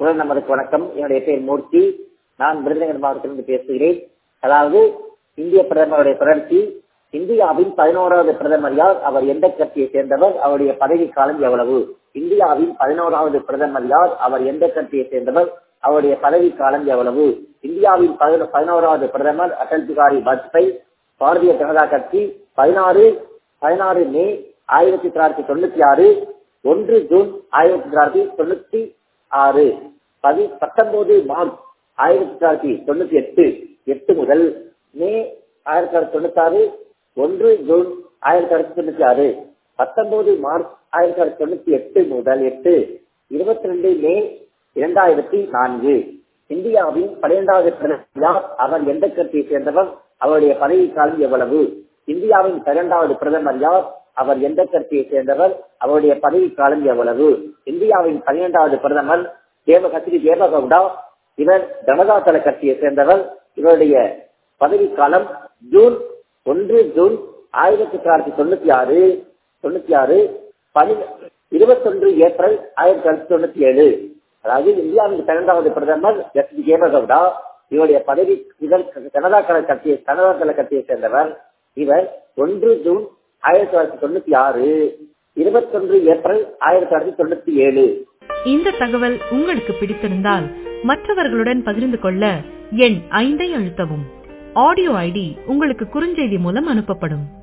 குரல் நமதுக்கு வணக்கம் என்னுடைய பேர் மூர்த்தி நான் விருதுநகர் மாவட்டத்திலிருந்து பேசுகிறேன் அதாவது இந்திய பிரதமருடைய தொடர்ச்சி இந்தியாவின் பதினோராவது பிரதமர் யார் அவர் எந்த கட்சியை சேர்ந்தவர் அவருடைய பதவி காலம் எவ்வளவு இந்தியாவின் பதினோராவது பிரதமர் யார் அவர் எந்த கட்சியை சேர்ந்தவர் அவருடைய பதவி காலம் எவ்வளவு இந்தியாவின் பதினோராவது பிரதமர் அடல் பிகாரி வாஜ்பாய் பாரதிய ஜனதா கட்சி பதினாறு பதினாறு மே ஆயிரத்தி தொள்ளாயிரத்தி தொண்ணூத்தி ஆறு ஒன்று ஜூன் ஆயிரத்தி தொள்ளாயிரத்தி தொண்ணூத்தி ஆறு பதி பத்தொன்பது மார்ச் ஆயிரத்தி தொள்ளாயிரத்தி தொண்ணூத்தி எட்டு எட்டு முதல் மே ஆயிரத்தி தொள்ளாயிரத்தி தொண்ணூத்தி ஆறு ஒன்று ஜூன் ஆயிரத்தி தொள்ளாயிரத்தி தொண்ணூத்தி ஆறு பத்தொன்பது மார்ச் ஆயிரத்தி தொள்ளாயிரத்தி தொண்ணூத்தி எட்டு முதல் எட்டு இருபத்தி ரெண்டு மே இரண்டாயிரத்தி நான்கு இந்தியாவின் பன்னிரெண்டாவது பிரதமர் அவர் எந்த கட்சியை சேர்ந்தவர் அவருடைய பதவி காலம் எவ்வளவு இந்தியாவின் பன்னிரெண்டாவது பிரதமர் யார் அவர் எந்த கட்சியை சேர்ந்தவர் அவருடைய பதவி காலம் எவ்வளவு இந்தியாவின் பன்னிரெண்டாவது பிரதமர் தேவ கட்சி தேவகவுடா இவர் ஜனதாதள கட்சியை சேர்ந்தவர் இவருடைய பதவி காலம் ஜூன் ஒன்று ஜூன் ஆயிரத்தி தொள்ளாயிரத்தி தொண்ணூத்தி ஆறு தொண்ணூத்தி ஆறு பனி இருபத்தொன்று ஏப்ரல் ஆயிரத்தி தொள்ளாயிரத்தி தொண்ணூத்தி ஏழு அதாவது இந்தியாவின் பன்னெண்டாவது பிரதமர் எஸ் டி தேவகவுடா இவருடைய பதவி இவர் ஜனதா தள கட்சியை ஜனதா தள கட்சியை சேர்ந்தவர் இவர் ஒன்று ஜூன் ஆயிரத்தி தொள்ளாயிரத்தி தொண்ணூத்தி ஆறு இருபத்தொன்று ஏப்ரல் ஆயிரத்தி தொள்ளாயிரத்தி தொண்ணூத்தி ஏழு இந்த தகவல் உங்களுக்கு பிடித்திருந்தால் மற்றவர்களுடன் பகிர்ந்து கொள்ள எண் ஐந்தை அழுத்தவும் ஆடியோ ஐடி உங்களுக்கு குறுஞ்செய்தி மூலம் அனுப்பப்படும்